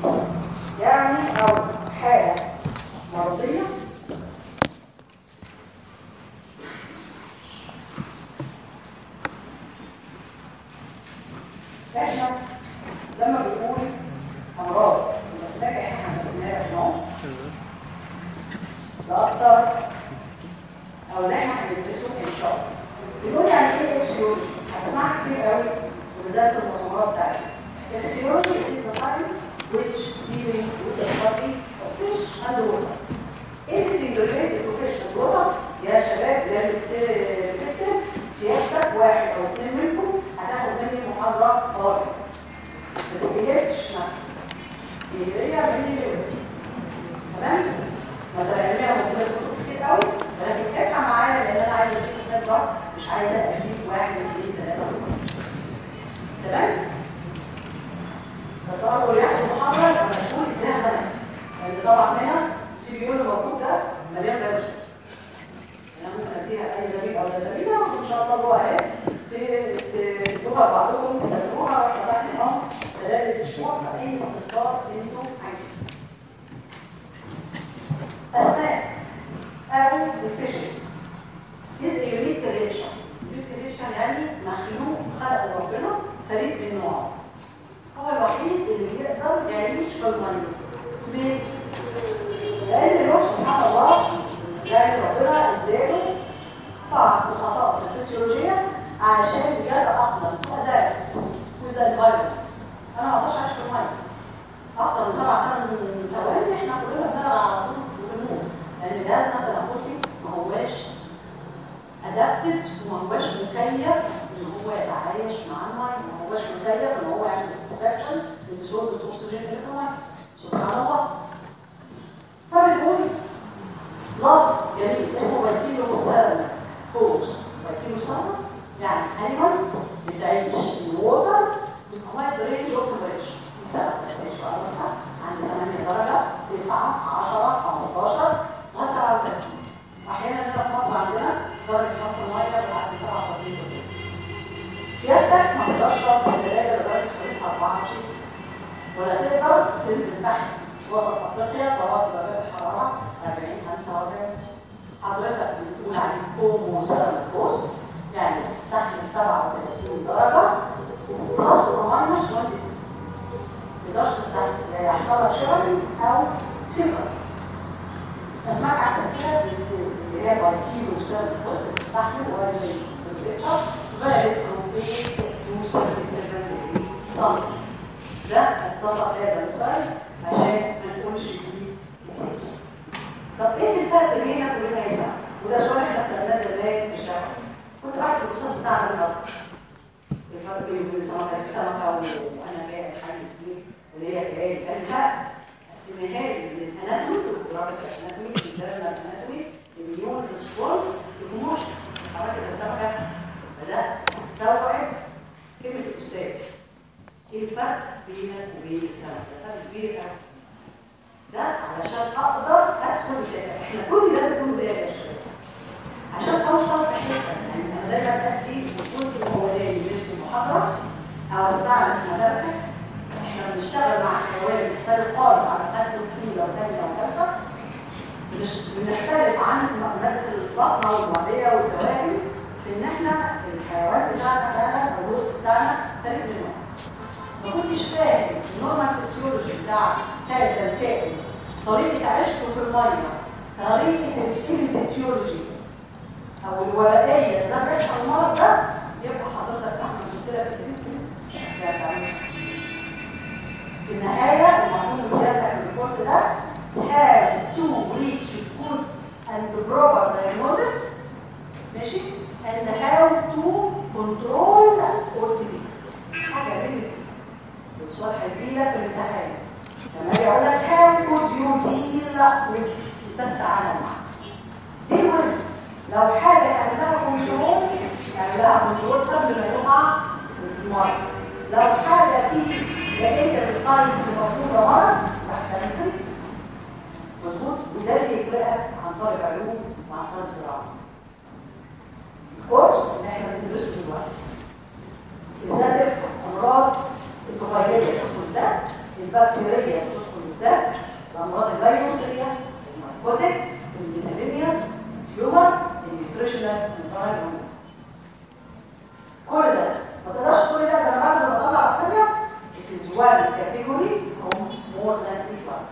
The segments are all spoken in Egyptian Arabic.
يعني او حاله مرضيه احنا لما بنقول امراض المسلاك احنا هنسميها نوم ده اكتر او اللي احنا هندرسه ان شاء الله بنقول يعني ايه اكسيولوجي هتسمعها كتير قوي وبالذات في المؤتمرات بتاعتنا اكسيولوجي is the science which deals with the body of fish and water anything related to fish and water يا شباب يا بتكتب سيادتك واحد او اثنين منكم هتاخد مني محاضره طارئ ما تجهدش نفسك دي هي مني دلوقتي تمام ما تلاقيها موجوده في كتب كتير قوي ولكن افهم معايا لان انا عايزه اديك خبره مش عايزه اديك واحد اثنين ثلاثه تمام بس اول ياخد محاضره يبقى مسؤول اديها زمان لان طبعا هنا السي بي يو اللي موجود ده مليان فيروس انا ممكن اديها اي زميل او زميله وان شاء الله جوه اهي تدوها بعضكم تتابعوها واحنا بقى نقوم خلال الاسبوع في اي استفسار انتم عايزينه اسماء او الفيشز is a unique creation unique creation يعني مخلوق خلقه ربنا فريد من نوعه هو الوحيد اللي يقدر يعيش في الميه ليه؟ لان الروح سبحان الله لان ربنا اداله بعض الخصائص الفسيولوجيه عشان بجد اقدر ادابت with environment انا ما اقدرش اعيش في الميه اكتر من سبع ثمان ثواني احنا كلنا بنلعب على طول وبنموت لان جهازنا التنفسي ما هواش ادابتد وما هواش مكيف ان هو يتعايش مع الميه ما هواش مكيف ان هو يعمل اكستراكشن لديسورد الاكسجين اللي في الميه سبحان الله فبنقول لفظ جميل اسمه فايكيلو سالم هوكس فايكيلو سالم يعني animals بتعيش in water with quite range of temperature بسبب تعيش على سطح عند 8 درجة 9 10 15 لغاية 37 واحيانا هنا في مصر عندنا درجة حرارة المية بتعدي 37 درجة سيادتك ما تقدرش تقعد في الثلاجة لدرجة حرارتها 24 ولا تقدر تنزل تحت وسط افريقيا طوال درجات الحرارة 40 45 حضرتك بتقول عليه كومو سيراميكوس يعني تستحمل 37 درجة بلس وماينس 1 تقدرش تستحمل يعني يحصل لك شلل او فيبر اسمعك عكس كده اللي هي باي كيلو سيراميكوس تستحمل 1 تمبريتشر فاريت فروم 8 to 77 سم ده اتصل هذا المثال عشان ما نقولش فيه كتير طب ايه الفرق بينك وبين عيسى وده سؤال احنا سالناه زمان في الشرح كنت بحث الكورسات بتاعنا بالنص الفرق بين سمكه في سمكه وانا جاي الحي كبير اللي هي جاي قال لا قسمها لي للاناتومي ودرجه الاناتومي الدرجه الاناتومي المليون ريسبونس لكوموشن حركه السمكه بدات استوعب كلمه الاستاذ ايه الفرق بينك وبين السمكه فرق كبير قوي ده علشان اقدر ادخل سكه احنا كل ده بنقول ده يا شباب عشان اوصل في حته يعني انا دايما باتي الجزء الاولاني من المحاضره اوسع لك مداركك احنا بنشتغل مع حيوان مختلف خالص على خد طويله وثانيه وثالثه مش بنختلف عن ماده البطنه والمعديه والدوائر في ان احنا الحيوان بتاعنا فعلا او الوسط بتاعنا فرق منه ما كنتش فاهم النورمال فيسيولوجي بتاع هذا الكائن طريقه عيشته في الميه طريقه الكيميزيتيولوجي او الوبائيه ازاي بيحصل المرض ده يبقى حضرتك احنا قلت لك في النهايه المفروض من سيادتك من الكورس ده have to reach good and proper diagnosis ماشي and how to control or treat حاجه دي السؤال هيجيلك في الامتحان لما اجي اقول لك how could you deal with مثال تعالى معاك deal with لو حاجه تعملها كنترول يعملها كنترول قبل ما يقع المرض لو حاجه في لقيت الساينس المفروضه مرض راح تعمل تريتمنت مظبوط وده اللي يفرقك عن طالب علوم وعن طالب زراعه الكورس اللي احنا بندرسه دلوقتي ازاي تفهم امراض الطفيليه الكورس ده البكتيريا بتدخل الذات الامراض الفيروسيه الماركوتيك الميسيلينيوس تيومر النيوتريشنال انفايرمنت كل ده ما تقدرش تقول لا ده انا بعد ما اطلع بكتيريا it is one category from more than equal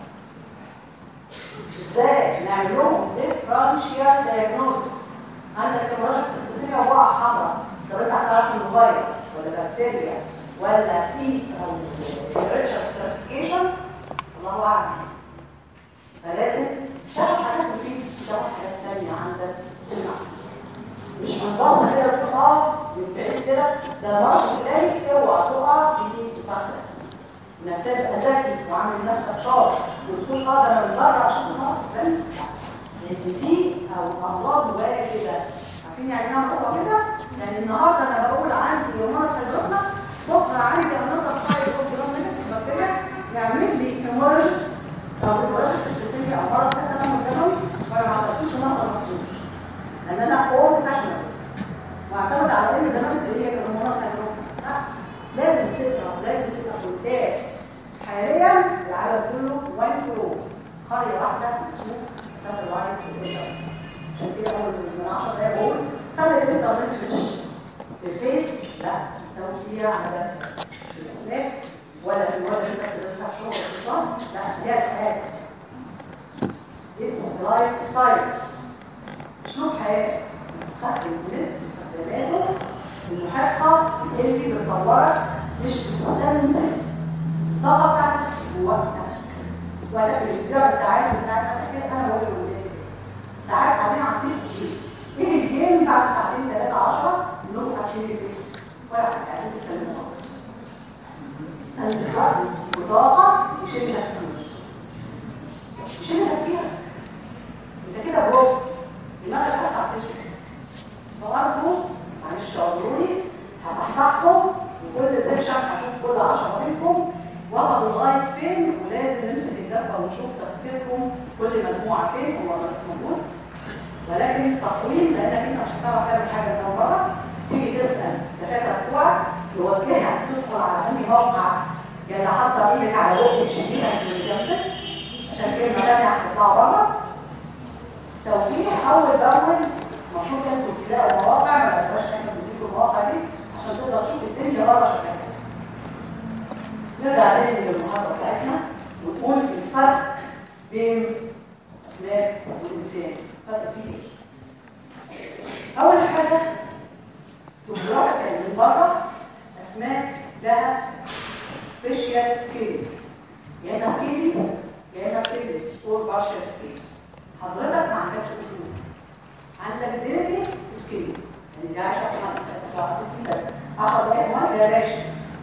ازاي نعمل لهم differential diagnosis عندك هيموراجيك سيستميا وبقع حمراء طب انت هتعرف انه فيروس ولا بكتيريا ولا ايت او ريتشر ستراتيفيكيشن الله اعلم فلازم تاخد حاجات مفيده تاخد حاجات ثانيه عندك في المعمل مش من بص كده تقول اه من بعيد كده ده مرض قليل اوعى تقع في الفخ انك تبقى ذكي وعامل نفسك شاطر وتقول اه ده انا من بره عشان المرض لان في او امراض جوايا كده عارفين يعني ايه امراض كده؟ يعني النهارده انا بقول عندي يومنا سيدرنا بكره عندي انظر فايل اوف جرام نيجاتيف بكتيريا يعمل لي هيموراجيس او هيموراجيس الجسمي او مرض كذا انا مدموي وانا ما عصرتوش وما صرفتوش لان انا اول فاشنبل واعتمد على ان زمان اللي هي الهرمونات سيدرنا لا لازم تقرا لازم تبقى كونتاكت حاليا العالم كله 1 كرو قريه واحده مسموح سنه الواحد في الانترنت عشان كده اول من 10 دقايق بقول خلي الانترنت فيش الفيس لا توزيع على الاسماك ولا في المواد اللي انت بتدرسها في شغل في الشهر لا هي الحياه اتس لايف ستايل اسلوب حياه تستخدم النت باستخداماته المحقه اللي بتطورك مش بتستنزف الطاقه بتاعتك ووقتك ولا بتديها الساعات بتاعتك كده انا بقول لولادي ساعات قاعدين على الفيس كتير ايه الجيم بعد ساعتين ثلاثه 10 انهم فاتحين الفيس ولا قاعدين بيتكلموا استنزف وقت وطاقه يشيلها فلوس يشيلها فيها انت كده بروك دماغك بس على الفيس فارجو معلش اعذروني هصحصحكم وكل سيكشن هشوف كل 10 منكم وصلوا لغايه فين ولازم نمسك الدفه ونشوف تفكيركم كل مجموعه فين هو موجود ولكن تقويم لانك انت مش هتعرف تعمل حاجه من بره تيجي تسال الدكاتره بتوعك يوجهك تدخل على انهي موقع يلا حاطه ايدك على بقك شديده عشان جنبك عشان كلمه ثانيه هتطلع بره توجيه اول باول المفروض انتوا تلاقوا مواقع ما تبقاش احنا بنديكم المواقع دي عشان تقدر تشوف الدنيا بره شكلها نرجع تاني للمحاضره بتاعتنا ونقول الفرق بين الاسماك والانسان فرق كبير اول حاجه توجيهات من بره اسماك لها سبيشال سكيل يا اما سكيلي يا اما سكيلس اور بارشال سكيلز حضرتك ما عندكش اصول عندك ديريكي سكيل يعني ده 10 5 10 دقايق ما يا باشا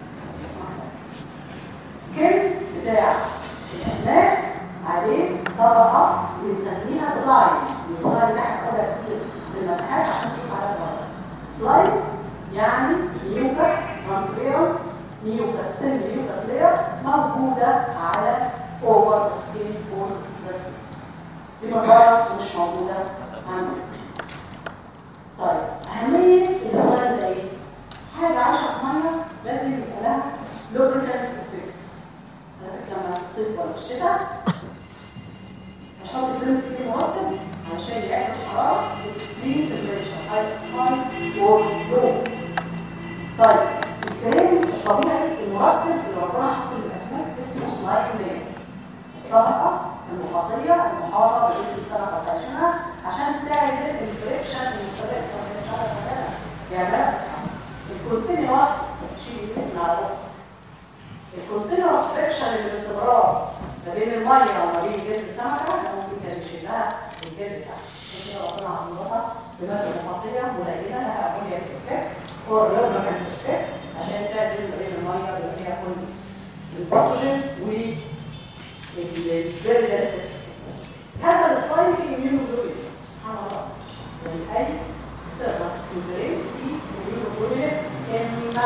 سكيل بتاع الاسماك عليه طبقه بنسميها سلايد السلايد ده هناخدها كتير في المساحات عشان نشوف على الوضع سلايد يعني ميوكس ترانسبيرنت ميوكس سن ميوكس لير موجوده على اوفر سكين فور ذا سبيس دي مجرد مش موجوده عندنا طيب اهميه السلايد ده ايه؟ حاجه عايشه في ميه لازم يبقى لها لوبريكانت افكت لما في الصيف ولا في الشتاء نحط كريم كتير مرطب علشان يعزل الحراره اكستريم تمبريتشر هاي هاي اور لو طيب الكريم الطبيعي المرطب اللي ربنا حاطه للاسماك اسمه سلايد لاير الطبقه المحاطيه المحاطه بجسم السمكه بتاعتنا عشان تعزل الفريكشن المستمر مش عارف كده يعني الكونتينوس شيل من على الأخرى الكونتينوس فريكشن الاستمرار ما بين الميه وما بين جلد السمكه ممكن كان يشيلها الجلد بتاعها عشان كده ربنا عملها بماده مخاطيه قليله لها امونيا افكت اور لوبرا كان افكت عشان تعزل ما بين الميه اللي فيها كل الباثوجين و الفيريدنتس هذا السلايد فيه اميونوجلوبين سبحان الله زي اي سيرفس ممبرين فيه اميونوجلوبين اما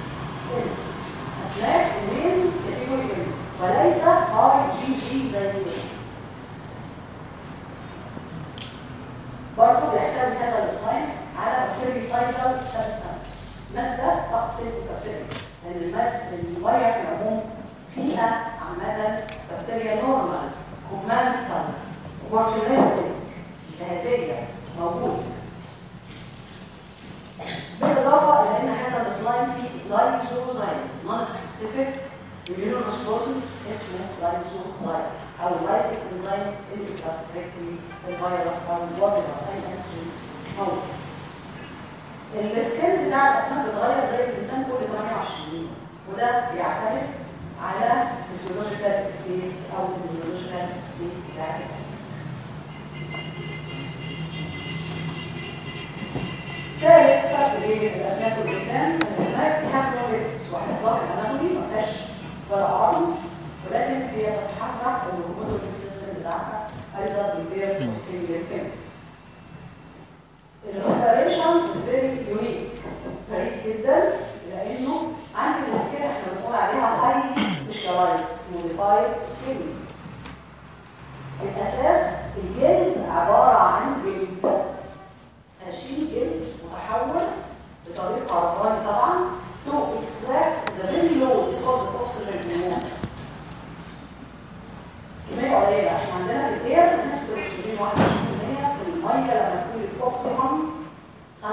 اسماك من كاتيجوري وليس اي جي جي زي برضه بيحتوي هذا السلايد على بكتيريسايدال سبستانس ماده تقتل البكتيريا لان الماده الميه في العموم فيها عامه بكتيريا نورمال كومانسال اوبورتونستيك جاهزيه موجود بالاضافه الى ان هذا السلايم فيه لايزوزايم نون سبيسيفيك immunoresponse اسمه لايزوزايم او لايتك انزيم اللي بتفكر الفيروس او الوبر او اي انتيجين موجود السكيل بتاع الاسماك بيتغير زي الانسان كل 28 وده بيعتمد على فيسيولوجيكال ستيت او البيولوجيكال ستيت بتاع الاسماك ثالث فرق بين الاسماك والانسان الاسماك فيها فلوريكس واحد في الاناتومي ما فيهاش ولا ارمز ولكن هي بتتحرك والهرمون سيستم بتاعها ايضا بيبير سيميلر فينس الريسبيريشن از فيري يونيك فريد جدا لانه عندي السكين احنا بنقول عليها هاي سبيشاليزد موديفايد سكين الاساس الجلز عباره عن جلد هشيل جلد متحول بطريقه رباني طبعا to extract the very low disposable oxygen hormone كميه قليله احنا عندنا في الاير نسبه الاكسجين 21% في الميه لما تكون الاوبتيمم 5% 5%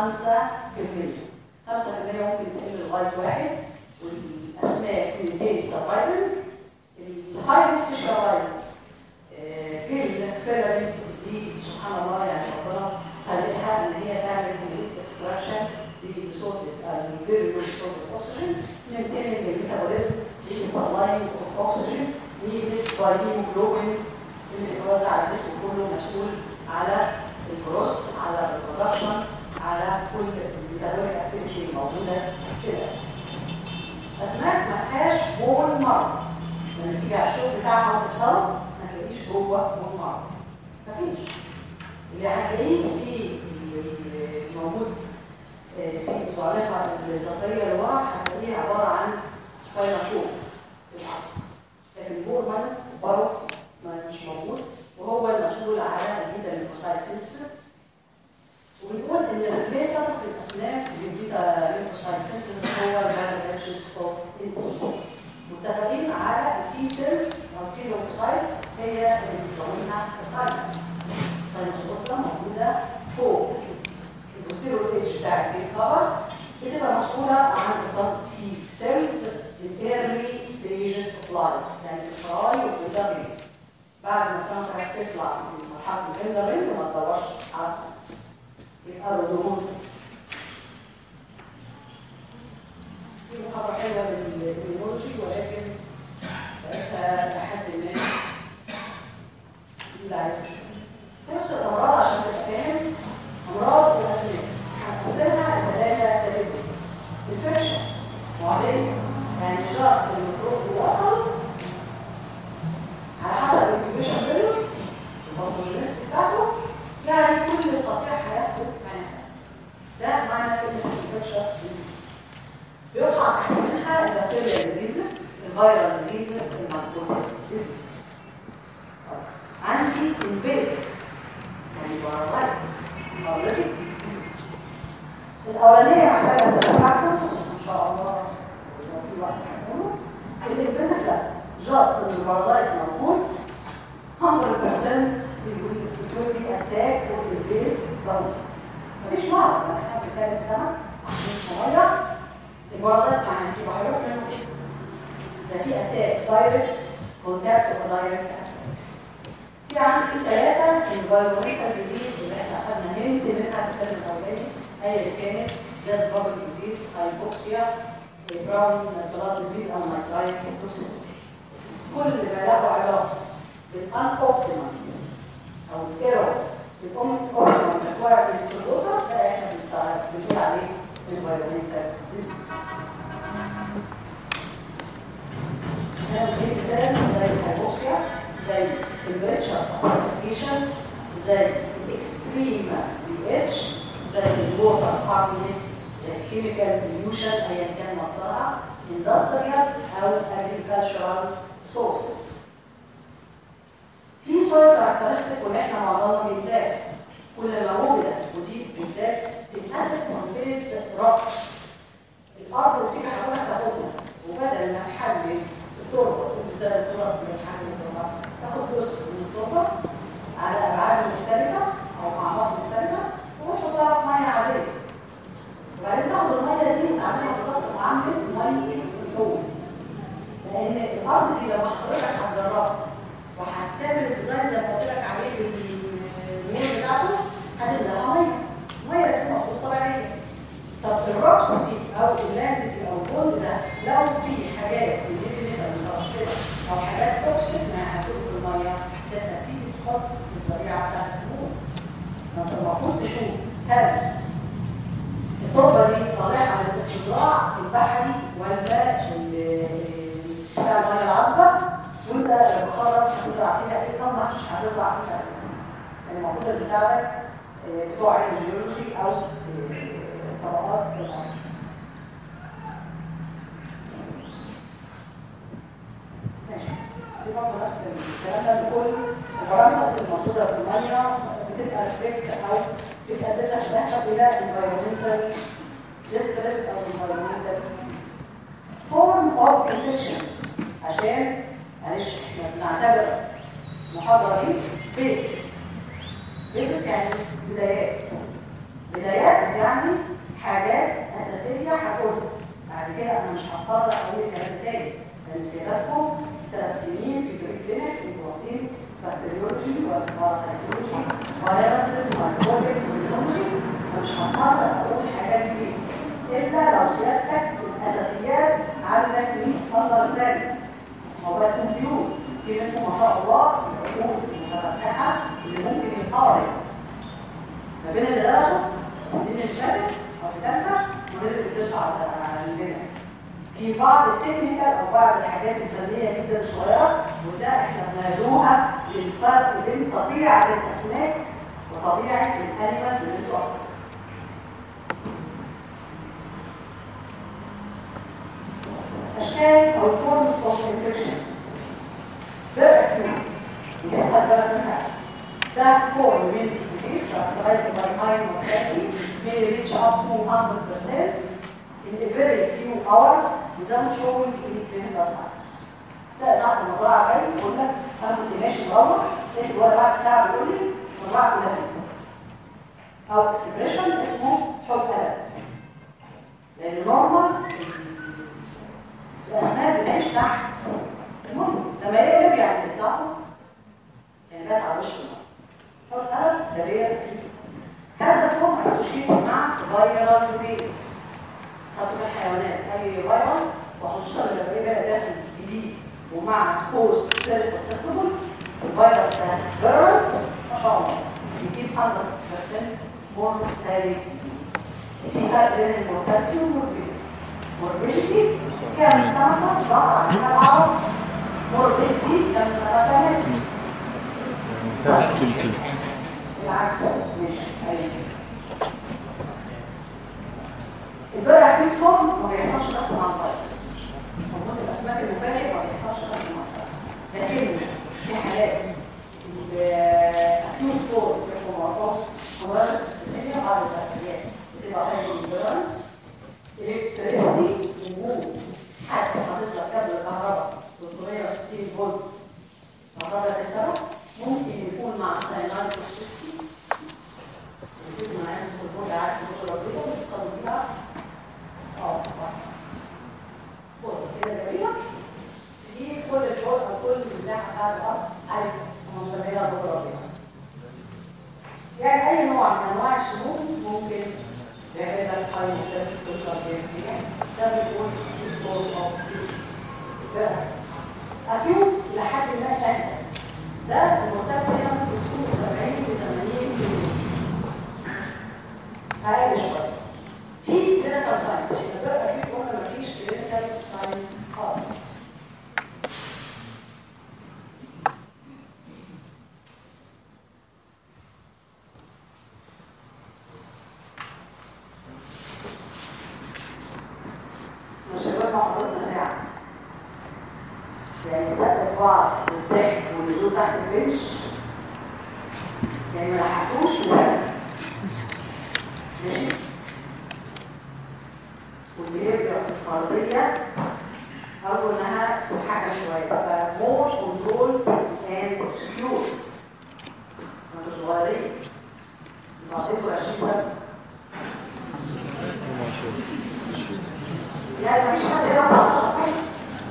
ممكن تقل لغايه واحد والاسماك من دي سرفايفل الهاي سبيشاليزد بيل فيلامنت دي سبحان الله يعني ربنا خلقها ان هي تعمل كميه اكستراكشن لصوت الفيري صوت الاكسجين ننتقل للميتابوليزم للسلاين اوف اوكسجين needed by hemoglobin اللي بيتوزع على الجسم كله مسؤول على الجروس على البرودكشن على كل الميتابوليك اكتيفيتي الموجوده في الاسماك. اسماك ما فيهاش بول مارو لما تيجي على الشغل بتاعها وتكسره ما تلاقيش جوه بول مارو مفيش اللي هتلاقيه في موجود في زعنفه الزفريه اللي ورا هتلاقيه عباره عن سباينال كورد في العصب لكن الهرمون برضه مش موجود وهو المسؤول على البيتا ليمفوسايت سينسس وبنقول ان الريبليسر في الاسنان للبيتا ليمفوسايت سينسس هو الفاليديشنز اوف انتستين متفقين على التي سيلز او التي ليمفوسايتس هي اللي بتكونها الساينس الساينس اوضه موجوده فوق البوستيريور ايدج بتاع البيت كفر بتبقى مسؤوله عن افراز تي سيلز in early stages of life يعني في الفراي وفي الدبل بعد ما السمكة تطلع من مرحلة الفندرين وما تدورش على سمكس يبقى ردود في محاضرة حلوة للبيولوجي ولكن ساعتها لحد ما يقول عليها شوية نفس الأمراض عشان تبقى فاهم أمراض الأسنان هنقسمها لثلاثة كاتيجوري infectious معدية يعني جاست الميكروب وصل على حسب الانكيوبيشن بيريود الباثوجينيست بتاعته يعني كل القطيع هياخد معاها ده معنى كلمه انفكشس ديزيز بيقع تحت منها البكتيريا ديزيزز الفيرال ديزيزز الميكروب ديزيز عندي انفيزيف يعني بارازايتس بارازيتك ديزيز الاولانيه محتاجه سبساكتوس ان شاء الله في وقت هنقوله الانفيزيف لا جاست ان البارازايت موجود 100% it will be attack or invade the host. مفيش مرض لما احنا بنتكلم سمك مش ميه البارازايت مع انتوا هيروح منه ده في اتاك دايركت كونتاكت ودايركت اتاك في عندي ثلاثه انفايرمنتال ديزيز اللي احنا اخذنا هنت منها في الترم الاولاني هي اللي كانت جاز بابل ديزيز هايبوكسيا براون بلاد ديزيز او مايكرايت توكسيستي كل ما له علاقه بالان اوبتيمال او الايرور بالاوبتيمال ريكوايرمنت في الوتر ده احنا بنستعرض بنقول عليه انفايرمنتال ديزيز هنا بنجيب مثال زي الهايبوكسيا زي temperature modification زي الاكستريم بي اتش زي الووتر هارنس زي الكيميكال بوليوشن ايا كان مصدرها اندستريال او agricultural sources في صور كاركترستيك واللي احنا معظمنا بننساها كل ما وجد ودي بالذات الاسيد سلفيت روكس الارض بتيجي حضرتك تاخدها وبدل ما تحلل التربه زي التراب بيتحكم التراب تاخد جزء من التربه على ابعاد مختلفه او اعماق مختلفه وتحطها في ميه عاديه وبعدين تاخد الميه دي وتعملها بالظبط معامله ميه الحوض لان الارض دي لما حضرتك هتجربها وهتعمل الديزاين زي ما قلت لك عليه بالميول بتاعته هتبقى ميه ميه دي المفروض طبيعيه طب الروكس دي او اللاند دي او البول ده لو في حاجات اللي متوسطه او حاجات توكسيك ما هتدخل الميه هتيجي تحط الزريعه بتاعتك تموت ما انت المفروض تشوف هل التربه دي صالحه للاستزراع البحري ولا بتاع الميه العذبه وانت بتقرر هتزرع فيها ايه طب مش هتزرع فيها ايه يعني المفروض اللي بيساعدك بتوع الجيولوجي او طبقات ماشي دي برضه نفس الكلام ده بكل البارامترز الموجوده في الميه بتبقى ريفلكت او بتأديها تحت الى environmental distress او environmental form of infection عشان معلش احنا بنعتبر المحاضره دي بيزكس بيزكس يعني بدايات بدايات يعني حاجات اساسيه هاخدها بعد كده انا مش هضطر اقول الكلام تاني لان سيادتكم ثلاث سنين في بري كلينيك البروتين بكتيريولوجي والباراسيتولوجي فيروسز مايكروبيكس فيزيولوجي مش هضطر اقول الحاجات دي الا لو سيادتك الاساسيات عندك ميس اندرستاندينج هو بقى كونفيوز في منكم ما شاء الله العقول المتفتحه اللي ممكن يقارن ما بين اللي درسوا السنين اللي فاتت او في ثالثه وغير اللي بيدرسوا على عندنا في بعض التكنيكال او بعض الحاجات الفنيه جدا صغيره وده احنا بنعزوها للفرق بين طبيعه الاسماك وطبيعه الانيمالز اللي انتوا اشكال او فورمز اوف انفكشن ده اكيوت ودي خد بالك منها ده فورم من الديزيز characterized by high mortality may reach up to 100% in a very few hours without showing any clinical signs. ده ساعة المزرعة جاي يقول لك أنا كنت ماشي مروح لقيت الولد بعد ساعة بيقول لي المزرعة كلها ماتت. أو اكسبريشن اسمه حب قلق. لأن نورمال الأسماك بتعيش تحت المهم لما يقلب يعني بتاعته يعني بقت على وش الماء. حب قلق ده ريال هذا فورم اسوشيتد مع فيرال ديزيز حطوا في الحيوانات اي فيرال وخصوصا لما يبقى داخل جديد ومع كوز تيرس سسبتبل الفيروس ده فيرالت ما شاء الله يجيب 100% مورتاليتي في فرق بين المورتاليتي والموربيديتي موربيديتي كام سنه ضغط على العرب موربيديتي كام سنه كمان العكس مش ايوه البرع اكيد فورم ما بيحصلش بس مع الفيروس موضوع الاسماك المفاجئ ما بيحصلش بس مع الفيروس لكن في حالات الاكيوت فورم بيبقوا معطاه فيروس السيسيليا بعض البكتيريات بتبقى هاي الفيروس الكتريستي وجود حتى حاطط لك كابل الكهرباء 360 فولت هتعرف السبب ممكن يكون مع الساينال توكسيستي وجود مع اسم الفولت عارف البطوله البيضاء بتستخدم بيها اه بطل كده جميله دي كل الفوق او كل المساحه بتاعت الارض عارف هم مسمينها البطوله البيضاء يعني اي نوع من انواع السموم ممكن يعمل لك حاجه مختلفه توصل للجميع ده بيكون الفور اوف ديسيز ده اكيد لحد ما تاني ده المرتبط هنا ممكن تكون 70 ل 80% اقل شويه في كلينيكال ساينس احنا بقى في قلنا مفيش كلينيكال ساينس خالص شباب مع حضرتنا ساعة يعني سقف بعض والضحك والنزول تحت البنش يعني ما لحقتوش ولا ماشي واللي يرجع الفرضية او انها محاكه شويه تبقى more controlled and secure انتوا صغيرين انتوا 20 سنه يعني مفيش حد هنا 19 سنه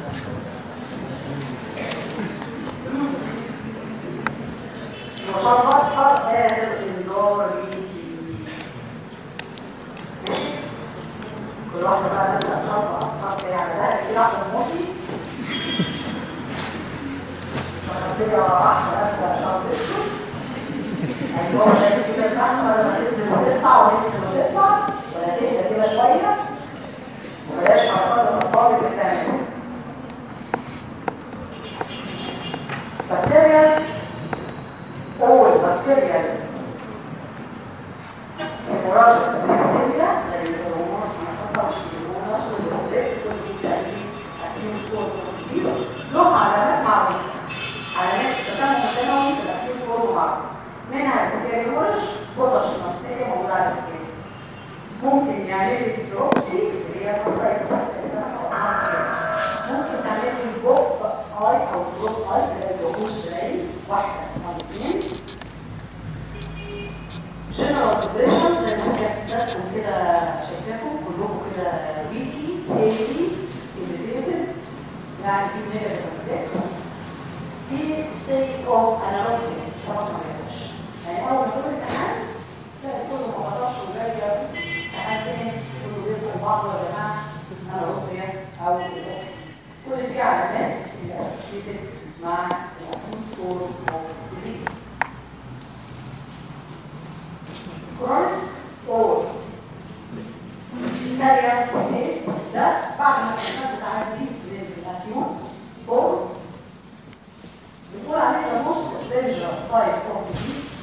وشرط اصفر اخر انذار كل واحده بقى لابسه شرط اصفر يعني ده كده واحده موسي كده واحده لابسه شرط اسود ايوه ده كده فاهمه لما تنزل وتطلع وتنزل وتطلع ولا تهدى كده شويه وبلاش حركات الاطفال اللي بتعمل بكتيريا أول بكتيريا هيموراجيك سيكسيليا زي الهرمونات المحطة مش الهرمونات والستريك كل دي تقريبا أكيد فورس ديزيز لهم علامات معروفة علامات تسمى سنوي في الأكيد فورس معروفة منها البكتيريا هورش بطش المصرية موجودة على السكين ممكن يعمل لي فلوكسي اللي هي مصرية السنة أو ممكن تعمل لي بوك اي او فلوك اي اللي هي الوحوش العين واحدة او اثنين جنرال ديبريشن زي ما سيادتكم كده شايفاكم كلكم كده ويكي هيزي هيزيتيتد يعني في نيجاتيف ريفلكس في ستيت اوف انالوجيا شباب ما جاتش يعني اول ما تقول امتحان تلاقي كله ما خلاص وجاي امتحان تاني كله بيسال بعض يا جماعه انالوجيا او كل دي علامات اللي اسوشيتد مع الاكيوت فورم اوف ديزيز chronic or carrier state ده بعد ما الانسان بتعدي للاكيوت فورم بنقول عليه the most dangerous type of disease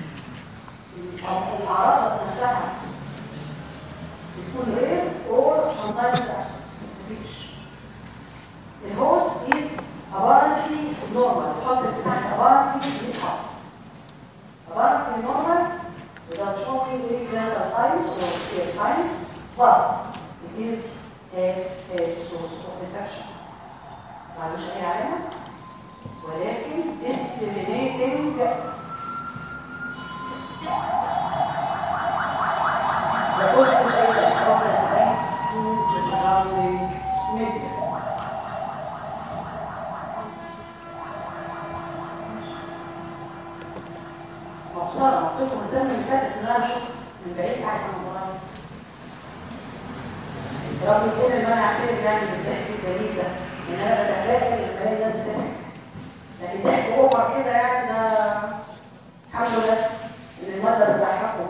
الاعراض ذات نفسها بتكون rare or sometimes absent مفيش الهوست is apparently normal الخط بتاعك apparently بيتحط apparently normal without showing any clinical signs or clear signs but it is a, a source of infection معلوش اي علامه ولكن disseminating the positive effect of the disease to the surrounding media وبصراحة قلت لكم الدم اللي فاتت ان انا اشوف من بعيد احسن من قريب رغم كل ان انا اعترف يعني بالضحك الجميل ده ان انا بتفائل ان بلاقي الناس بتضحك لكن ضحك اوفر كده يعني ده الحمد لله ان الماده بتضحكهم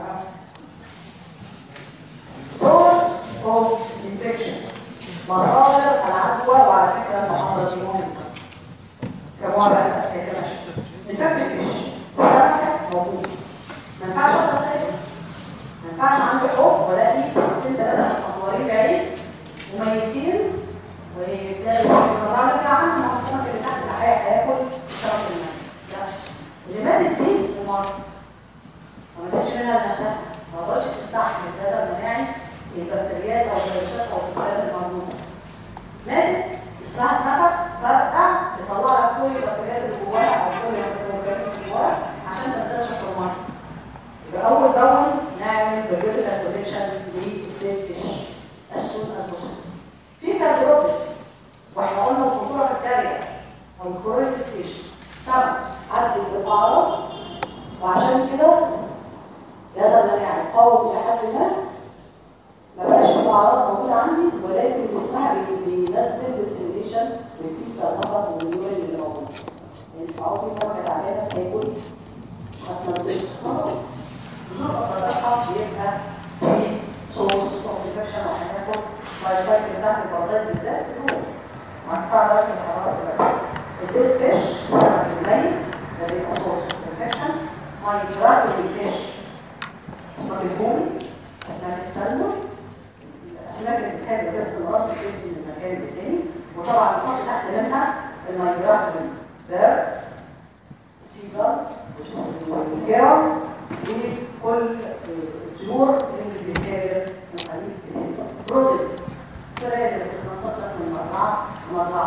source of infection مصادر العدوى وعلى فكره المحاضره دي مهمه كمعرفه كيف ماشي infected fish السمكه موجود ما ينفعش ابقى سايبه ما ينفعش عندي حب ولا لي سنتين ثلاثه مطورين بعيد وميتين وبالتالي المزارع اللي عندي ما هو السمك اللي تحت الحياه هياكل السمك اللي مات لا اللي ماتت دي ومرضت وما ماتتش منها لنفسها ما قدرتش تستحمل الجهاز المناعي البكتيريات او الفيروسات او الفطريات الموجوده ماتت اسمها اتنفخ فرقع تطلع لك كل البكتيريات اللي جواها او كل الاورجانيزم اللي جواها عشان تنتشر في الميه يبقى اول باول نعمل بريوديكال كوليكشن للديد فيش as soon as possible في كالبروبلم واحنا قلنا الخطوره في الكارير او الكوريك ستيشن سبب عدد الاعراض وعشان كده لازم يعني قوي الى حد ما ما بقاش الاعراض موجوده عندي ولكن اسمها بينزل بالسيميليشن بالفيتا النظر والنيورين اللي موجود يعني مش معقول في سمكه تعبانه تاكل هتنزل بذور افرادها بيبقى في سورس اوف انفكشن وهناخد لايف سايكل بتاعت البازات بالذات بتروح وهنفع درجه الحراره تبقى الديد فيش السمك الميت ده بيبقى سورس اوف انفكشن مايجراتوري فيش اسمك البومي اسماك السلمون الاسماك اللي بتحب باستمرار بتجي من مكان للتاني وطبعا نحط تحت منها المايجراتوري بيردز سيجار والهيرون وكل الطيور اللي بتهاجر من خليج الهند برودكت الفراخ اللي بتتنطط من المزرعه المزرعه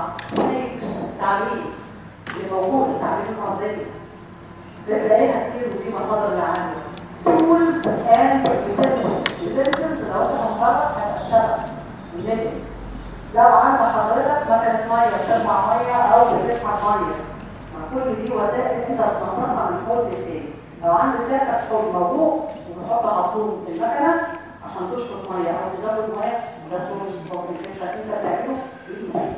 شروط التعليم الارضيه بتلاقيها كتير ودي مصادر اللي عندي tools and utensils utensils لو انت مفرط هتشتغل النجم لو عند حضرتك مكنه ميه بترفع ميه او بتسحب ميه مع كل دي وسائل انت بتنظمها من حوض للتاني لو عند سيادتك حوض موضوع وبتحط خرطوم في المكنه عشان تشفط ميه او تزود ميه ده سورس كومبليكيشن انت بتعمله بايدك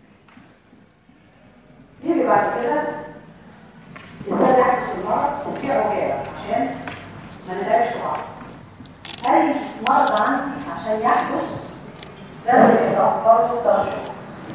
نيجي بعد كده ازاي يحدث المرض في عجاله عشان ما نتعبش بعض اي مرض عندي عشان يحدث لازم يتوفر له ترشح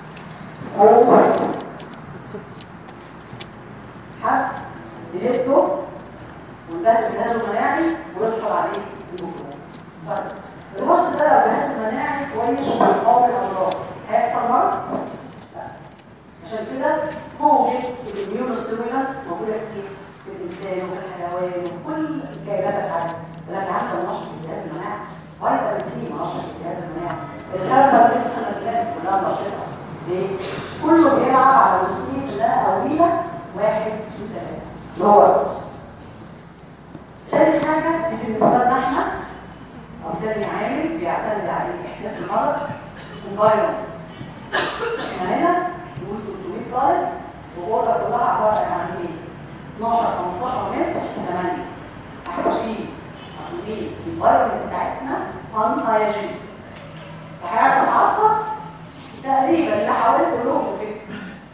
حد بيكتب وانتهت الجهاز المناعي ويدخل عليه الميكروب طيب الوسط ده لو الجهاز المناعي كويس وبيقاوم الامراض هيحصل مرض؟ لا عشان كده هو الاميون ستيمولانت موجوده في في الانسان وفي الحيوان وفي كل الكائنات الحيه ولكن عندها منشط الجهاز المناعي فيتامين سي منشط الجهاز المناعي الخلفه اللي السنه اللي فاتت كلها منشطه ليه؟ كله بيلعب على جزئيه ان انا اوليها واحد اثنين ثلاثه اللي هو الوسط ثاني حاجه دي بالنسبه لنا احنا او تاني عامل بيعتمد عليه احداث المرض environment احنا هنا نقول 300 طالب والغرفه كلها عباره عن ايه 12 15 متر 8 محبوسين عشان ايه الانفايرمنت بتاعتنا ان هايجين وهيعرف عطسه تقريبا اللي حوالي كلهم فكر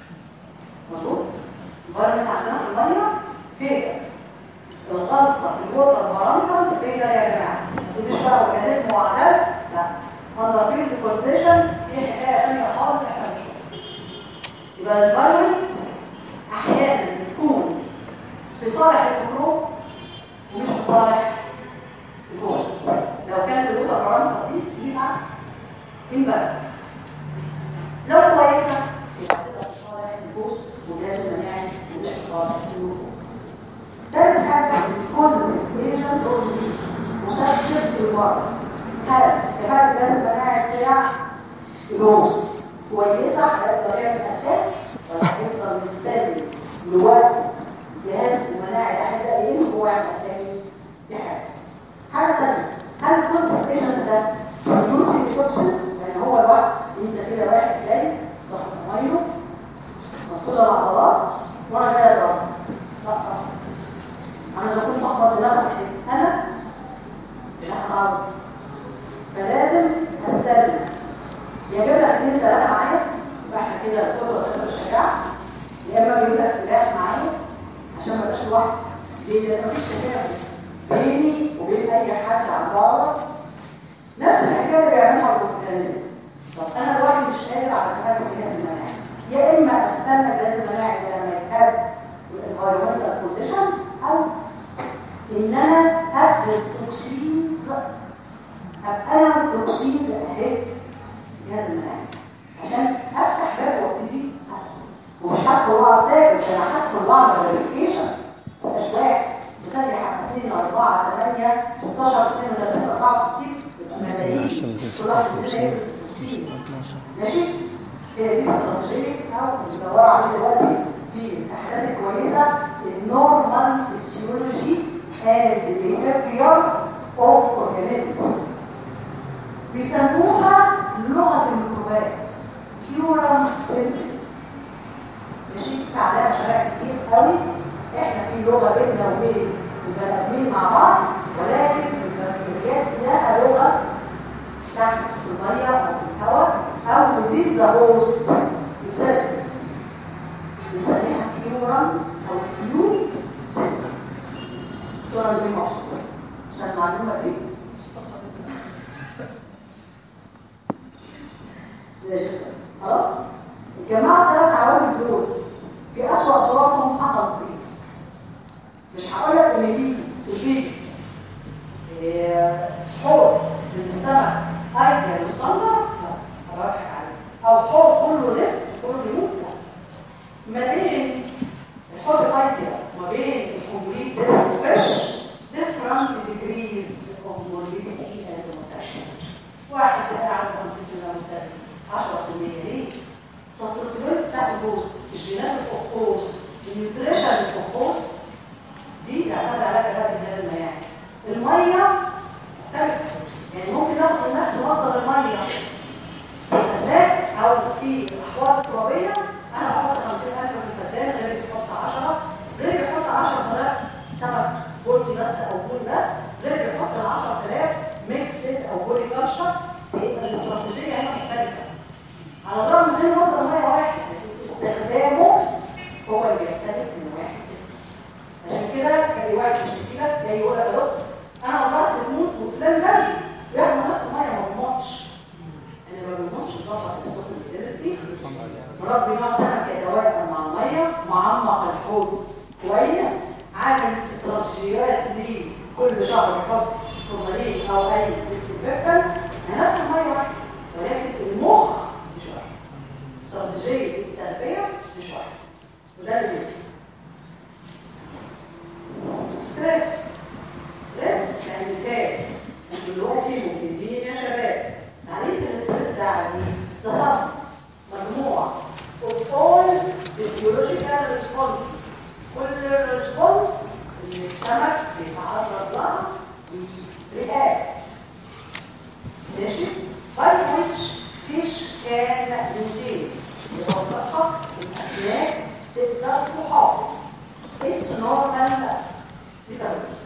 مظبوط الانفايرمنت عندنا في الميه فكر الغلطه في الوتر بارامتر فكر يا جماعه دي مش بقى اورجانيزم وعذاب لا اندر فيلد كونديشن دي حكايه ثانيه خالص احنا بنشوفها يبقى الانفايرمنت احيانا بتكون في صالح الميكروب ومش في صالح الجوست لو كانت الوتر بارامتر دي ليها امباكت لو كويسه يبقى تبقى في صالح الجوست والجهاز المناعي ومش في صالح الميكروب ثالث حاجه الكوزميك ايجنت اوف ديزيز مسبب للمرض هل كفاءه الجهاز المناعي بتاع الجوست كويسه هيقدر يعمل اتاك ولا هيفضل مستني لوقت جهاز المناعي ده هيبدا يقل وهو يعمل اتاك دي حاجه حاجه ثانيه هل الكوزميك ايجنت ده producing توكسينز يعني هو الواحد انت كده واحد جاي ضغط ميه مفروض العضلات وانا جاي اضرب لا طبعا انا اذا كنت اخبط دماغي انا اللي هتعرض فلازم استنى يجيب لك اثنين ثلاثه معايا يبقى احنا كده القدره تقدر الشجاعه يا اما يجيب لك سلاح معايا عشان ما ابقاش لوحدي ليه لان مفيش تفاهم بيني وبين اي حد عن بعض نفس الحكايه اللي بيعملها الاورجانيزم طب انا لوحدي مش قادر على كفاءه الجهاز المناعي يا اما استنى الجهاز المناعي ده لما يتهد والانفايرمنتال كونديشن او ان انا افرز توكسينز ابقى انا توكسينز اهيت الجهاز المناعي عشان افتح باب وابتدي ومش هدخل واقعد ساكت انا هدخل واعمل فيريفيكيشن مش واحد مسجل حتى 2 4 8 16 32 64 ملايين كل واحد مننا يفرز توكسين ماشي هي دي استراتيجيه او بندور عليه دلوقتي في الاحداث الكويسه النورمال فيسيولوجي and behavior of organisms بيسموها لغه الميكروبات كيورم سينسيتيف ماشي في عندنا شباب كتير قوي احنا في لغه بيننا وبين البني ادمين مع بعض ولكن البكتيريات لها لغه تحت في الميه او في الهواء او within the host بتسلم بنسميها كيورم او كيو سينسيتيف الصورة دي مقصودة عشان المعلومة دي خلاص الجماعة الثلاث عوامل دول في أسوأ صورتهم حصل تزيز مش هقول لك إن في في حوض من السمك ايديال وستاندر لا هضحك عليه أو حوض كله زفت كله بيموت لا ما بين الحوض الايديال وما بين الكومبليت ديسك فيش different degrees of morbidity and mortality. واحد تلاقي عنده 50% mortality 10% ليه؟ السسبتبيلتي بتاعت البوست مش نيوتريشن اوف دي بيعتمد على كفاءه الجهاز المناعي الميه مختلفه يعني ممكن ناخد من نفس مصدر الميه في الاسماك او في الاحواض الترابيه انا بحط 50000 في الفدان غير بيحط 10 غير بيحط 10000 سمك بولتي بس او بول بس غير بيحط ال 10000 ميكسد او بولي كلشر يبقى الاستراتيجيه هنا مختلفه على الرغم من ان مصدر ميه واحد استخدامه هو اللي بيختلف من واحد عشان كده كان واحد يشتكي لك جاي يقول لك يا دكتور انا وصلت تموت وفلان ده بياخد نفس الميه ما بيموتش اللي ما بيموتش بيظبط الصوت الجلسي مربي نوع سمك يتوائم مع الميه معمق الحوض كويس عامل استراتيجيات ليه كل شهر يحط فورمالين او اي ديسكونفكتنت نفس الميه واحده ولكن المخ مش واحد استراتيجيه التربيه مش واحد وده اللي بيفرق ستريس ستريس يعني فات انتوا دلوقتي مبتدئين يا شباب تعريف الاستريس ده يعني ذا صم مجموعه of all physiological responses كل الريسبونس اللي السمك بيتعرض لها رياكت ماشي by which fish can maintain ببساطة الأسماك تقدر تحافظ its normal metabolism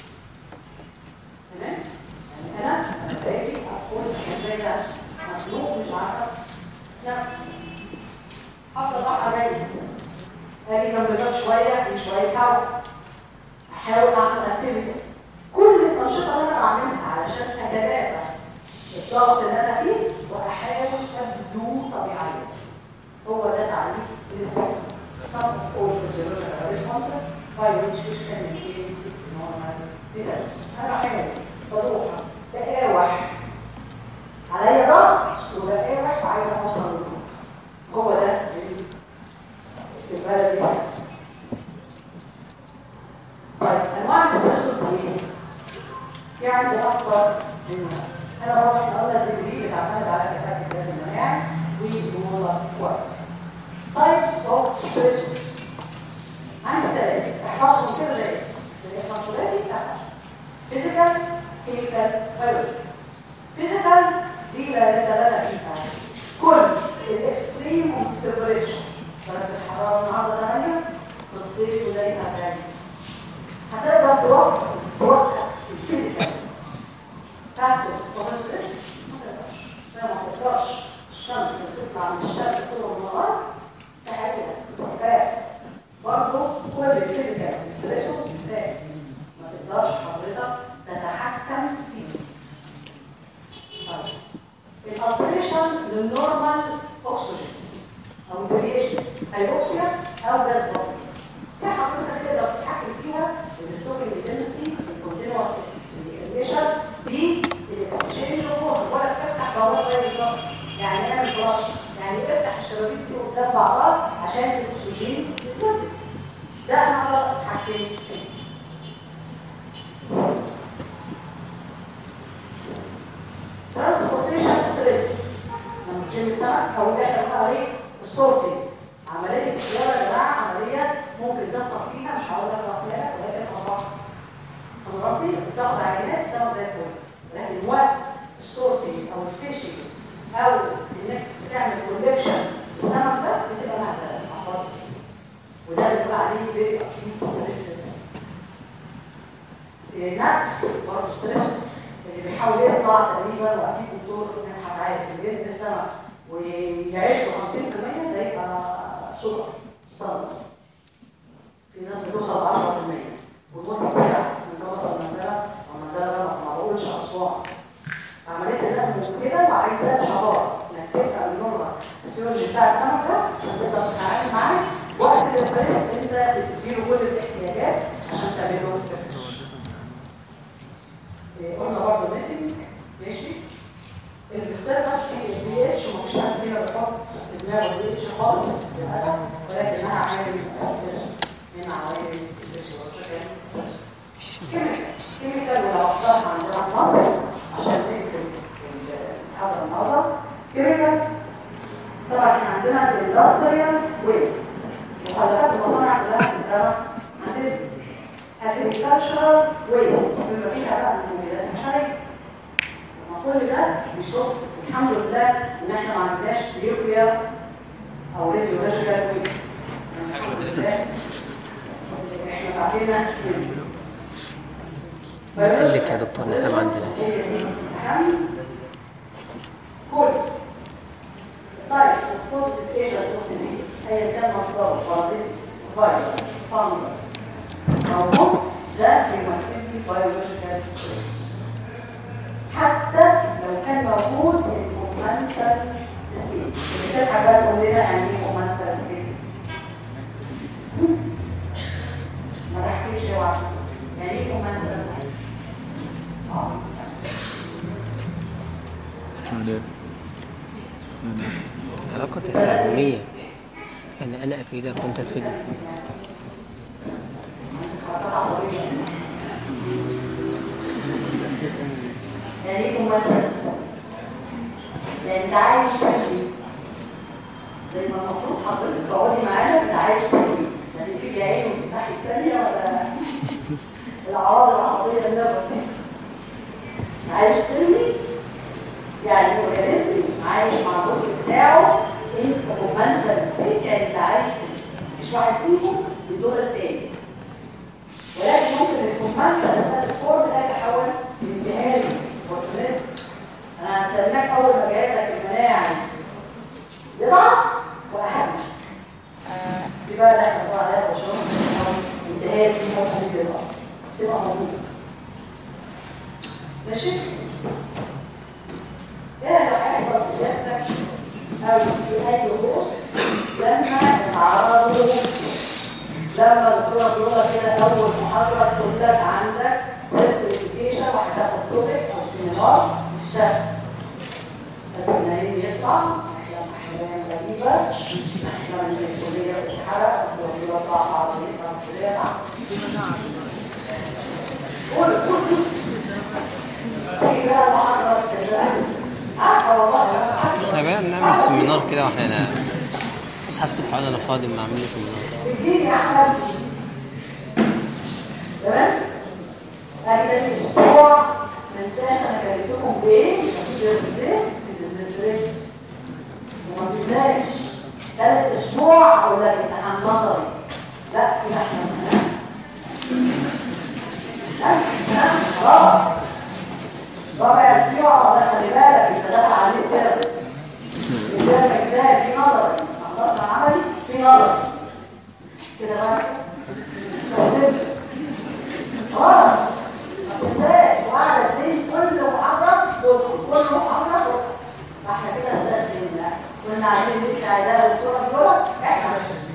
تمام؟ يعني أنا لما باجي أقول حاجة زي ده مخلوق مش عارفة نفس حاطة صح جاي اجي جنب الباب شويه في شويه هواء احاول اعمل اكتيفيتي كل الانشطه اللي انا بعملها علشان اتلافى الضغط اللي انا فيه واحاول ابدو طبيعيه هو ده تعريف الستريس some of all physiological responses by which fish can maintain its normal levels انا بحاول بروح بقاوح عليا ضغط وبقاوح وعايزه اوصل للنور هو ده البلد دي طيب انواع الاسترسوس ايه؟ في عندي اكبر منها انا برضه احنا قلنا الديجري بتعتمد على كفاءه الجهاز المناعي والجمهور وقت تايبس اوف ستريسوس عندي ثلاثه احفظهم كده زي اسم الاسم الثلاثي احفظهم فيزيكال كيميكال بيولوجي فيزيكال دي لا دلاله فيها كل الاكستريم اوف تمبريتشر درجة الحرارة النهاردة 8 في الصيف وليلها 8 هتقدر توقف توقف الفيزيكال فاكتورز اوف ستريس ما تقدرش زي ما تقدرش الشمس اللي بتطلع من الشرق طول النهار تحية استفاد برضه كل الفيزيكال ستريسوس استفاد ما تقدرش حضرتك تتحكم فيه طيب الاوبريشن للنورمال اكسجين او الفاريشن هيبوكسيا او جاز بطن دي حضرتك تقدر تتحكم فيها بالستوكينج دينستي الكونتينوس الريشن دي الاكسشينج اوف ولا تفتح بوابه زي بالظبط يعني اعمل فلاش يعني افتح الشبابيك دي قدام بعضها عشان الاكسجين يتجدد ده انا اقدر اتحكم فيه ترانسبورتيشن ستريس لما تجيب السمك او اللي احنا بنقول عليه السورتنج عمليه الصيانه يا جماعه عمليه ممكن تحصل فيها مش هقول لك راس مالك ولكن الله هنربي بتاخد عينات سوا زي الفل لكن وقت السورتنج او الفيشنج او انك بتعمل كولكشن السمك ده بتبقى مهزله اعراض وده اللي بنقول عليه فيري اكيوت ستريس نقل برضه ستريس اللي بيحاول يطلع تقريبا واكيد الدكتور كان عارف اللي بيرمي السمك ويعيش له 50% ده يبقى سكر ستاندرد في ناس بتوصل 10% والمده ساعه من جوه المنزله والمنزله ده ما بقولش اسوان عمليه النقل كده وعايزه شطاره انك تفهم النورمال السيولوجي بتاع السمك ده عشان تقدر تتعامل معاه وقت الاستريس انت بتديله كل الاحتياجات عشان تعمله تفرش قلنا برضه نتنج ماشي البستان بس في البي اتش ومفيش حد فينا بيحط في دماغه البي اتش خالص للاسف ولكنها عامل مؤثر من عوامل الفسيولوجيا كيميكال كيميكال ولو اختارها عندنا في مصر عشان نقفل هذا النظر كيميكال طبعا احنا عندنا الاندستريال ويست مخلفات المصانع كلها عندنا عندنا agricultural waste بما فيها بقى من المبيدات الحشريه كل ده بيصب الحمد لله ان احنا ما عندناش نيوكلير او راديولوجيكال ويست احنا عارفينها قال لك يا دكتور ان احنا ما عندناش اهم كل types of positive agent of disease ايا كان مصدره بارازيت فيروس فانجس موجود ده بيمثل لي biological distress حتى لو كان موجود الكومنسال ستيت اللي كانت حاجات تقول لنا يعني ايه كومنسال ستيت ما بحكيش اوعى يعني ايه كومنسال اه علاقة تساهمية أنا أنا أفيدك وأنت تفيدني يعني ايه كومنسال يعني انت عايش سلبي زي ما المفروض حضرتك تقعدي معانا انت عايش سلبي يعني في عين الناحيه الثانيه ولا الاعراض العصبيه النرفز دي عايش سلبي يعني اورجانيزم عايش مع الجزء بتاعه انت كومنسال ستيت يعني انت عايش مش واحد فيهم بدور الثاني ولكن ممكن الكومبانسر ستاتيك فورم ده يتحول من جهاز اورجانيزم انا هستناك اول ما جهازك المناعي يضعف واهم دي بقى لا طبعا ده بشرط الجهاز ممكن يضعف تبقى موجوده ماشي ايه اللي هيحصل في سيادتك او في اي هوست لما يتعرضوا لما الدكتوره بيقولها كده اول محاضره تقول لك عندك سيرتيفيكيشن وهتاخد توبيك او سيمينار الشهر فالمناهيل يطلع احلام احلام غريبه احلام ان الكليه تتحرق الدكتور يطلع بعض يطلع الكليه صح قول قول تيجي بقى المحاضره عارفه والله احنا بقى بنعمل سيمينار كده واحنا اصحى الصبح اقول انا فاضي ما اعمل لي سيمينار اديني يا احمد تمام لكن الاسبوع ما انساش انا كلمتكم بايه بالريزيست بالستريس وما تنساش ثالث اسبوع اقول لك امتحان نظري لا كده احنا امتحان. لا امتحان خلاص رابع اسبوع والله خلي بالك انت داخل عليه ترم الترم اجزاء في نظري خلصنا عملي في نظري كده بقى استسلمت خلاص ما تنساش وقاعده تزيد كل محاضره تدخل كل محاضره تدخل فاحنا كده استسلمنا كنا عايزين اللي انت عايزاها دكتوره فلوره احنا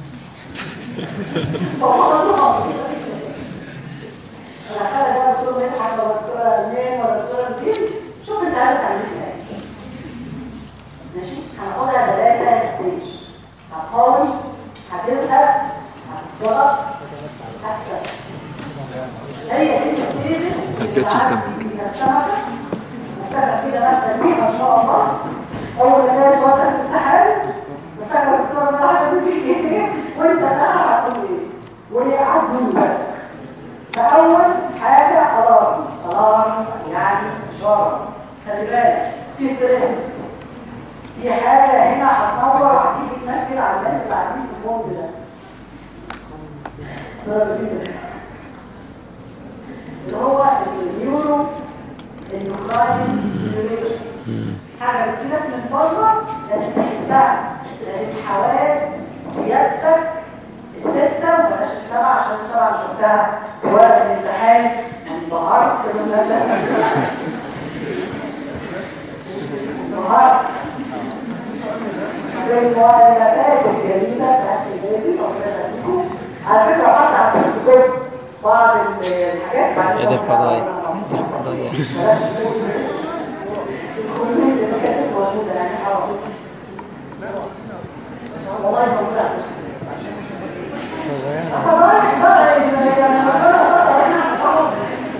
انا خلي بقى دكتور مدحت ولا دكتوره مين ولا دكتوره مين شوف انت عايزه تعملي فيها ايه ماشي هناخدها ثلاثه ستيج هتقاوم هتزهق هتتضرب هتستسلم هي دي الستيجز الكاتش سمك. السمكه مستقبل كده نفسك بيه ما شاء الله اول ما جاي سؤال الامتحان مستقبل الدكتور ده هتعمل فيك ايه وانت بقى هتقول ايه ويعدوا بالك فاول حاجه الارم الارم يعني اشاره خلي بالك في ستريس في حاجه هنا هتنور هتيجي تنكد على الناس اللي قاعدين في البوند ده ضرب كده. اللي هو النيورو النيوكلاين ستيميوليشن حاجه بتجيلك من بره لازم تحسها لازم حواس سيادتك الستة وبلاش السبعة عشان السبعة اللي شفتها في ورق الامتحان انبهرت من انبهرت زي المؤلفات الجميلة بتاعت النادي ربنا يخليكم على فكرة حتى على الفيسبوك بعض الحاجات بعد ايه ده الفضائي ايه ده الفضائي بلاش تقول الكومنت اللي كانت موجودة يعني حرام والله موجودة على الفيسبوك فضائي بقى إذا كان ربنا ستر احنا هنتعرف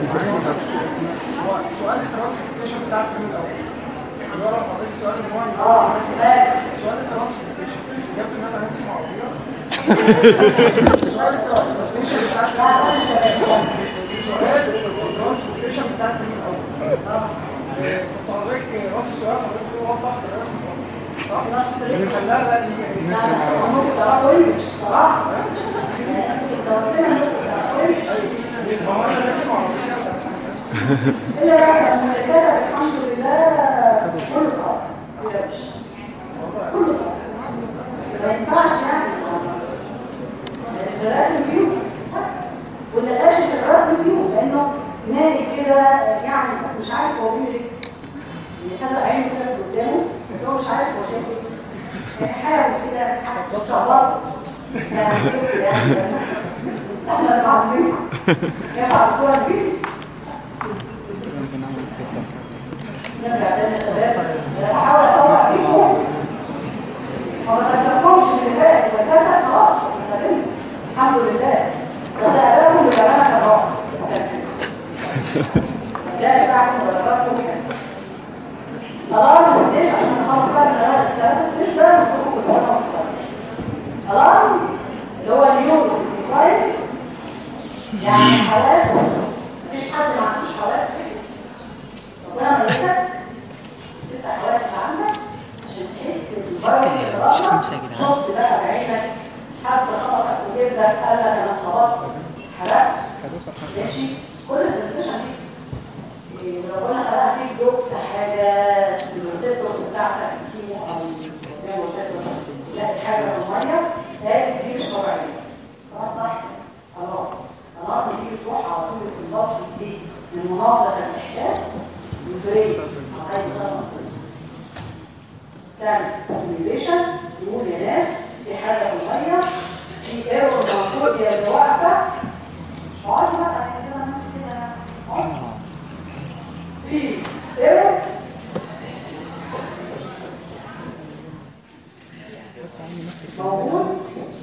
سؤال الترانسبورتيشن بتاعك من الاول جرب حضرتك السؤال المهم اه سؤال سؤال الترانسبورتيشن جبت ان انا هنسمع عربيه سؤال الترانسبورتيشن لا لا دي يعني لا بس هم ممكن يعرفوا انجلش الصراحه يعني انا في التوصيل ما هو انا لسه ما اعرفش الا بس لما كده الحمد لله كله طبعا كده مش كله طبعا ما ينفعش يعني الرسم فيهم واللي غاشش الرسم فيهم لانه نايم كده يعني بس مش عارف هو بيعمل ايه يعني كذا عينه كده في قدامه بس هو مش عارف هو شايف ايه يعني حاجه كده حاجه شغاله يعني ست يعني احنا اللي عاملينكم ينفع الكوره دي نرجع تاني يا شباب انا بحاول اطلع فيكم ما بسكتكمش اللي فات اللي فات خلاص سلمت الحمد لله بس ادائكم بجماعه كان رائع لا بتاعكم درجاتكم كانت الارم ستيج عشان نخلص بقى الثلاث الثلاث ستيج ده مطلوب كل سنه وانتم طيبين. الارم اللي هو اليورو كويس يعني حواس مفيش حد ما عندوش حواس فيكس ربنا ميزك الست حواس اللي عندك عشان تحس ستة مش خمسة يا جدعان. شفت بقى بعينك حد خبطك وجبدك قال لك انا خبطت حرقت ماشي كل السنسيشن دي إيه، ربنا خلقها فيك دكت حاجه السيروسيتوس بتاعتك كيمو او السيروسيتوس لا حاجه في الميه لا دي مش طبيعيه خلاص صح خلاص خلاص دي بتروح على طول الكومباس دي من مناطق الاحساس البرين او اي صوت تعمل ستيميوليشن يقول يا ناس في حاجه في الميه في ايرور موجود يا اللي واقفه اقعدي بقى يعني كده نفسي كده اقعدي. في ايرور موجود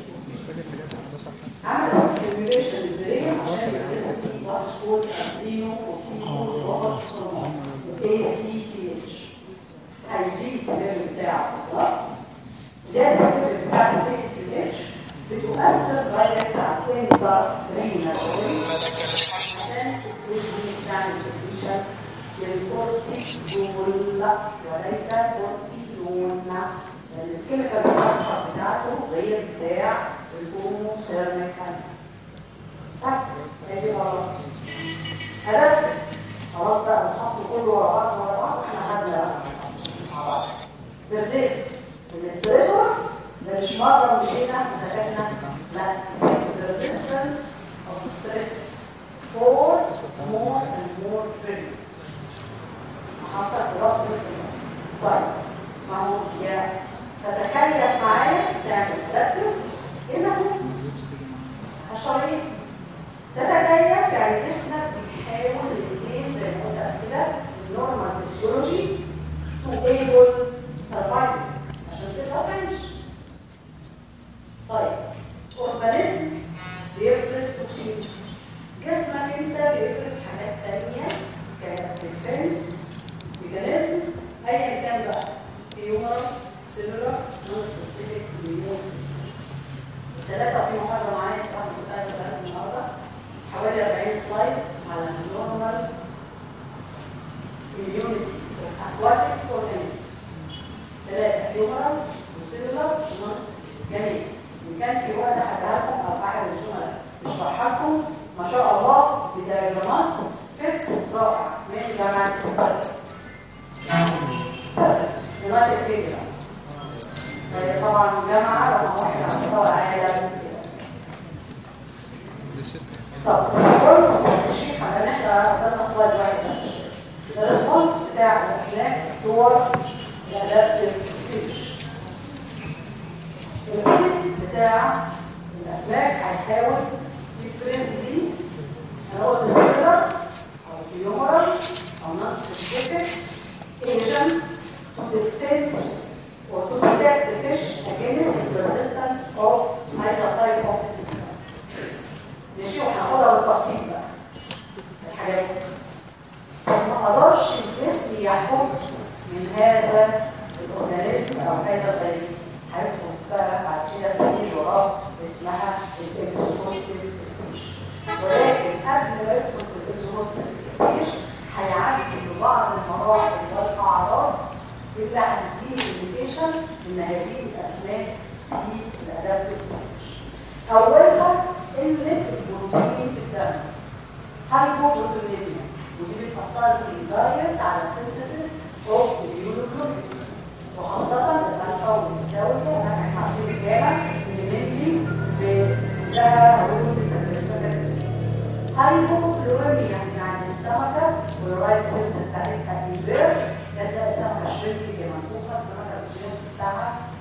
عمل ستيميوليشن للبرين عشان يدرس الضغط سكوت ادينو وتيمو وضغط اي سي تي اتش هيزيد الليفل بتاعه في الضغط زيادة الليفل بتاع الاي سي تي اتش بتؤثر دايركت على الانترينال عشان تبتدي تعمل سكريشن للكورتيزول وليس كورتيزون لان الكيميكال ستراكشر بتاعته غير بتاع الهوموسيرميكال طيب هذه غلط هدف خلاص بقى بنحط كله ورا بعض ورا بعض احنا خدنا مع بعض بيرزيست الاسبريسو ده مش مره مشينا وسكتنا لا resistance of stresses for more and more frequent حاطط في ضغط الاستمرار طيب ما هو يا تتكيف معايا تعمل ترتب انه الشرايين تتكيف يعني جسمك بيحاول الاثنين زي ما قلت قبل كده النورمال فيسيولوجي تو ايبل سرفايف عشان تقدر تعيش طيب اورجانيزم بيفرز توكسينز جسمك انت بيفرز حاجات تانية كديفنس ميكانيزم ايا كان بقى هيومر سيلولر نون سبيسيفيك اميون الثلاثة في محاضرة معايا صراحة كنت عايزة أبقى النهاردة حوالي 40 سلايد على النورمال immunity of aquatic organism ثلاثة هيومرال وسيلولر ونون سبيسيفيك جميل إن كان في وقت هديها لكم أو أحد الزملاء يشرحها لكم ما شاء الله بدياجرامات فكر رائع من جامعة ستارت ستارت يونايتد كينجدم آه، طبعا جامعة رقم واحد على مستوى العالم في الأسماء. طب الريسبونس الشيخ على احنا قدامنا سلايد واحد بس الريسبونس بتاع الاسلاك تورد الادابتيف ستيج الوحيد بتاع الاسلاك هيحاول يفرز لي انا قلت سيلر او هيومرال او نون سبيسيفيك agent to defense or to protect the fish against the resistance of either type of stimuli. ماشي وهناخدها بالتفصيل بقى الحاجات دي ما قدرش الجسم يحط من هذا الاورجانيزم او هذا الغازي هيدخل بقى بعد كده في ستيج وراه اسمها الاكسبوستيف ستيج ولكن قبل ما يدخل في الاكسبوستيف ستيج هيعدي ببعض المراحل والاعراض اللي هتديني انديكيشن ان هذه الاسماك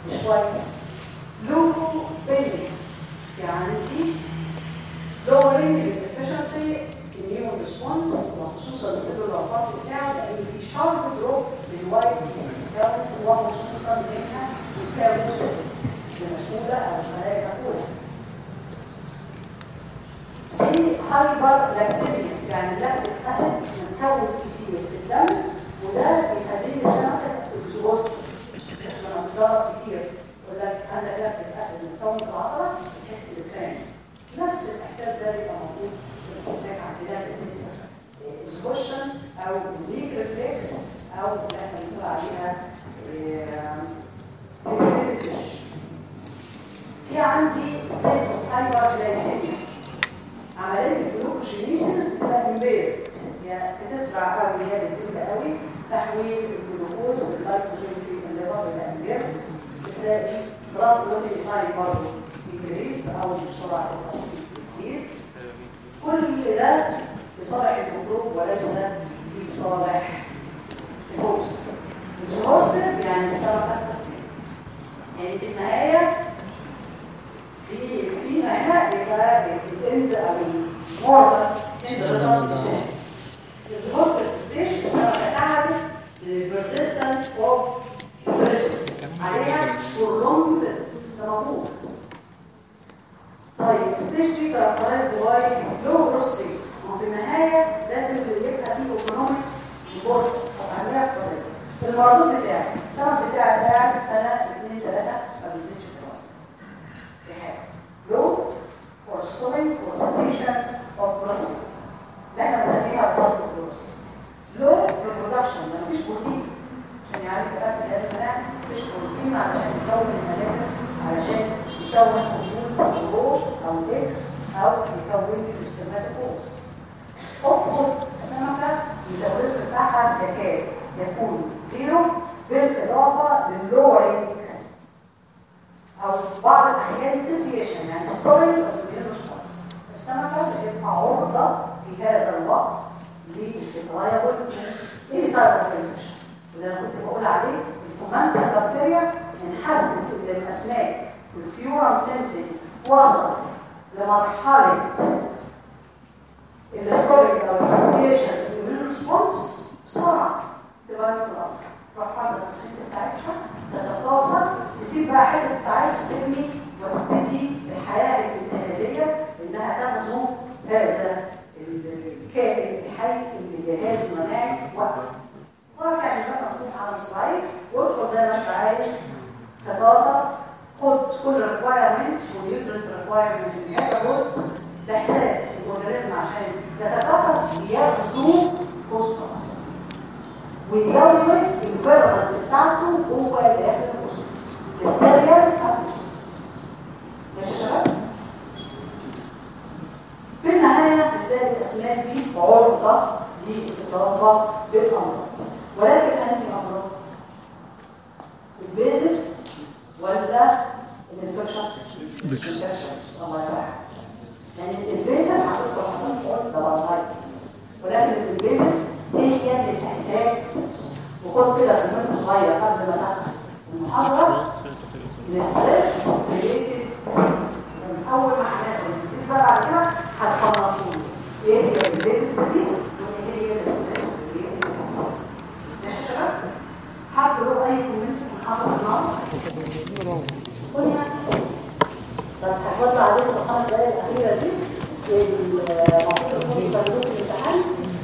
مش كويس لو بيني يعني دي lowering الافشنسي immune response وخصوصا السيلولار بارت بتاعه لان في شارب دروب للوايت سكاوت وخصوصا منها الفيروسات المسؤوله او الخلايا المسؤوله في هايبر لاكتيميا يعني لاكتيك اسيد متكون كتير في الدم وده بيخلي السمكه اكزوست لما بتضرب كتير يقول لك عندك لاكتيك اسيد متكون في العضله تحس بالكرام نفس الاحساس ده بيبقى موجود في الاسماك عندنا اكسبوشن او ليك ريفلكس او اللي احنا بنقول عليها فيش في عندي ستيت اوف هايبر جلايسيميا عمليه الجلوكوجينيسيس بتبقى امبيرد يعني بتسرع قوي هي بتبقى قوي تحويل الجلوكوز الجلايكوجين في الليفر الى امبيرد بتلاقي بلاد بروتين تايم برضه انكريز او بسرعه التصوير بتزيد كل ده لصالح الميكروب وليس لصالح الهوست الهوست يعني السبب اساسي يعني في النهايه في في هنا يبقى الاند او المورال الهوست ستيج السبب بتاعته البرسيستنس اوف ستريسز عليها prolonged ده موجود طيب الستيج دي كاركترايزد باي لو جروس ريت وفي النهايه لازم يبقى فيه ايكونوميك بورد او عمليه اقتصاديه المردود بتاعي السبب بتاعي قاعد سنه اثنين ثلاثه ما بيزيدش دراسه في حاجه لو or storing or cessation of processing اللي احنا بنسميها blood glucose low reproduction ما فيش بروتين عشان يعالج كتابة لازم نعمل مفيش بروتين علشان يكون الملازم علشان يكون اوفيولز او رو او اكس او يكون السpermatophores افرض السمكه الميتابوليزم بتاعها يكاد يكون زيرو بالاضافه لللورينج او بعض الاحيان سيسيشن يعني ستوري ريسبونس السمكه بتبقى عرضه في هذا الوقت لاستقرار ايه اللي طالب الفينش اللي انا كنت بقول عليه الكومانسا بكتيريا انحست ان الاسماك الفيورم سينسينج وصلت لمرحله الاستوريك او السيسيشن الاميون ريسبونس بسرعه تبقى خلاص تروح حاسه البروسيس بتاعتها تتواصل تسيب بقى حته تعايش سلمي وتبتدي الحياه الانتهازيه انها تغزو هذا الكائن الحي اللي جهاز المناعي وقف وقف يعني ده مفتوح على مصراعيك وادخل زي ما انت عايز تتواصل خد كل ريكوايرمنت ونيوترنت ريكوايرمنت من هذا الوسط لحساب الاورجانيزم عشان يتكاثر يغزو وسط ويزود الفيرمنت بتاعته جوه الاخر الوسط السيريال افيشنس ماشي يا شباب في النهايه بتلاقي الاسماك دي عرضه للاصابه بالامراض ولكن انهي امراض البيزف ولا الانفكشس الله يرحمه يعني الانفيزن هتبقى حضرتك طبعا هاي ولكن الانفيزن هي اللي بتحتاج ستريس وخد كده في منه صغير قبل ما تاخد المحاضره الستريس ريليتد من اول ما هناخد الديزيز بقى بعد كده هتخلصوا ايه هي الانفيزن ديزيز وايه هي الستريس ريليتد ديزيز ماشي يا شباب حد له اي كومنت في محاضره النهارده قلنا طب هحفظ عليكم الخمس دقايق الأخيرة دي المفروض تكون يستخدموه في الامتحان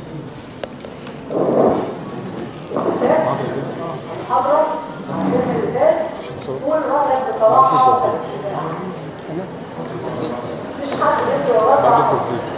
استفتاء محاضرة الجزء اللي فات قول رأيك بصراحة مفيش حد يدي وراك